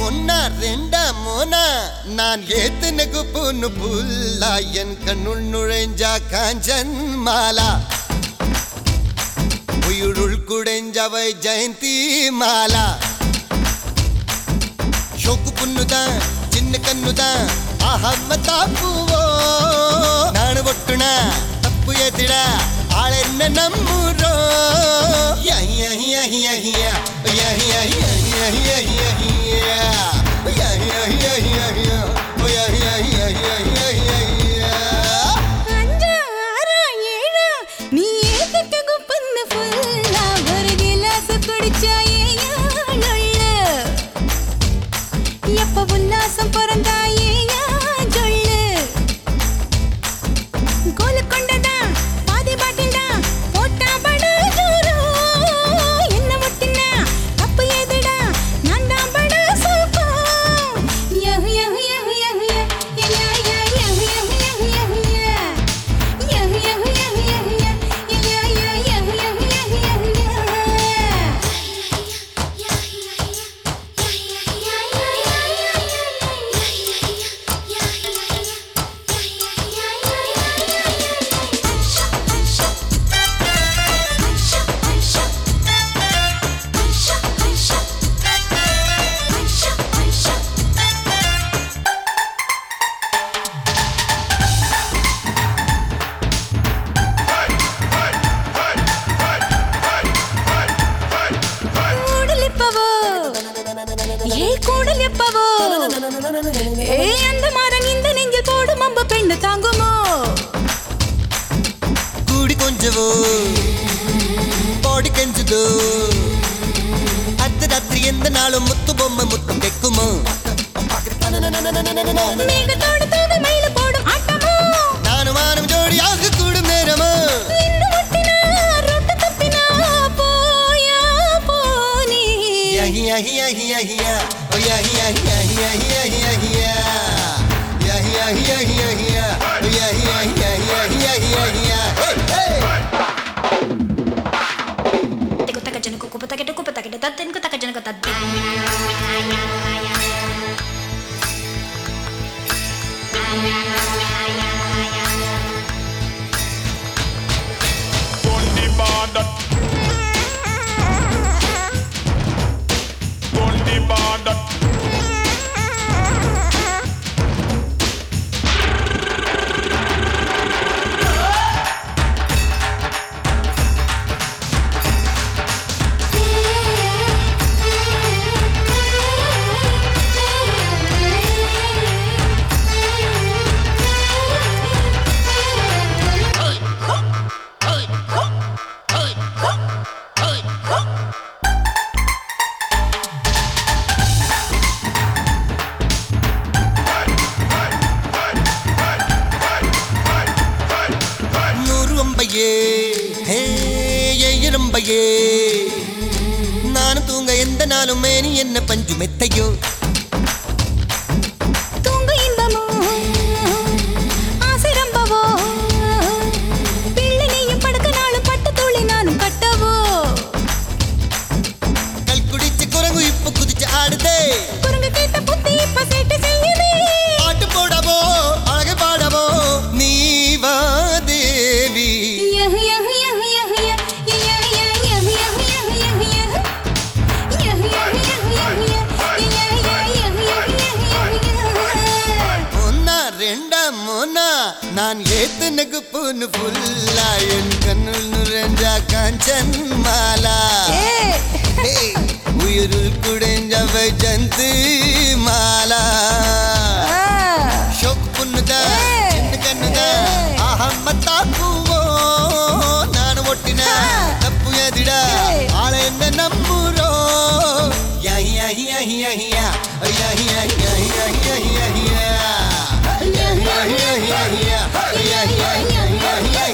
ஒன்னா ரெண்டா மூணா நான் ஏத்துன குப்புன்னு புல்லா என் கண்ணுள் நுழைஞ்சா காஞ்சன் மாலா உயிருள் குடைஞ்சவை ஜெயந்தி மாலா ஷோக்கு புண்ணுதான் சின்ன கண்ணுதான் ஆஹம்மத்தா பூவோ நானு ஒட்டுனா தப்பு ஏத்திடா ஆள் என்ன நம்மூரோ யஹி யஹி யஹி யஹியா யஹி யஹி யஹி யஹி யஹியா யஹி யஹி யஹி யஹியா யஹி யஹி யஹி யஹி யஹியா அஞ்சா ஆறா ஏழா நீ ஏத்துக்க குப்பன்னு ஃபுல்லா ஒரு கிளாஸ் குடிச்சா ஏயா எப்ப உல்லாசம் பிறந்தா ஏயா சொல்லு கோலு கொண்டதா பாதி பாட்டில்டா போட்டா படு ஜோரோ என்ன முட்டினா தப்பு ஏதுடா நான் தான் படு சூப்போ யஹ் யஹ் யஹ் யஹ் யஹ் யா யா யஹ் யஹ் யஹ் யஹ் யா யஹ் யஹ் யஹ் யஹ் யா யா யா யஹ் யஹ் யஹ் யஹ் யா கூடலிப்பவோ ஏ கூடலிப்பவோ ஏ அந்த மரம் இந்த நெஞ்சில் போடும் அம்ப பெண்ணு தாங்குமோ கூடி கொஞ்சவோ பாடி கெஞ்சுதோ அர்த்தராத்திரி எந்த நாளும் முத்து பொம்மை முத்தம் வைக்குமோ மேகத்தோடு தூவி மயில போடும் ஆட்டமோ நானும் மானும் ஜோடியாக கூடும் நேரமோ இந்த முட்டினா ரொட்டு தப்பினா போயா போனி யஹி யஹி யஹி யஹியா ஓ யஹி யஹி யஹி யஹி யஹி யஹியா யஹி யஹி யஹி யஹியா ஓ யஹி யஹி யஹி யஹி யஹி யஹியா ஹே ஹே Tiku taka jana kuku pata kita kupa taka kita tatin ku taka jana kata din. on the border. On the border. நூறு அம்பையே ஹே எயிரம்பையே நானும் தூங்க எந்த நாளும் மேனி என்ன பஞ்சு மெத்தையோ தூங்க இன்பமோ ஆசை ரொம்பவோ பிள்ளை நீயும் படுக்க நாளும் பட்டு தூளி நானும் கட்டவோ கல் குடிச்ச குரங்கு இப்ப குதிச்சு ஆடுதே குரங்கு கேட்ட புத்தி இப்ப சேட்டு செய்யுதே பாட்டு போடவோ அழகு பாடவோ நீ வா தேவி யஹ் யஹ் யஹ் யஹ் யஹ் யஹ் யஹ் யஹ் யஹ் யஹ் யஹ் யஹ். யஹ் யஹ் யஹ் யஹ் யஹ் யஹ் யஹ் யஹ் யஹ் யஹ் யஹ். ஒன்னா ரெண்டா மூணா நான் ஏத்துன குப்புன்னு புல்லா என் கண்ணுள் நுழைஞ்சா காஞ்சன் மாலா ஏய். ஹே, உயிருள் குடைஞ்சவ ஜந்து மாலா ஆ. ஷோக் புண்ணுதா ஏய். சின்ன கண்ணுதா ஏய். அஹம்மத்தா பூவோ நான் ஒட்டின ஆ. தப்பு எதிடா ஏய். ஆள என்ன நம்மூரோ யஹி யஹி யஹி யஹியா யஹி யஹி யஹி யஹி யஹி யஹியா யஹி யஹி யஹி யஹியா யஹி யஹி யஹி யஹி யஹி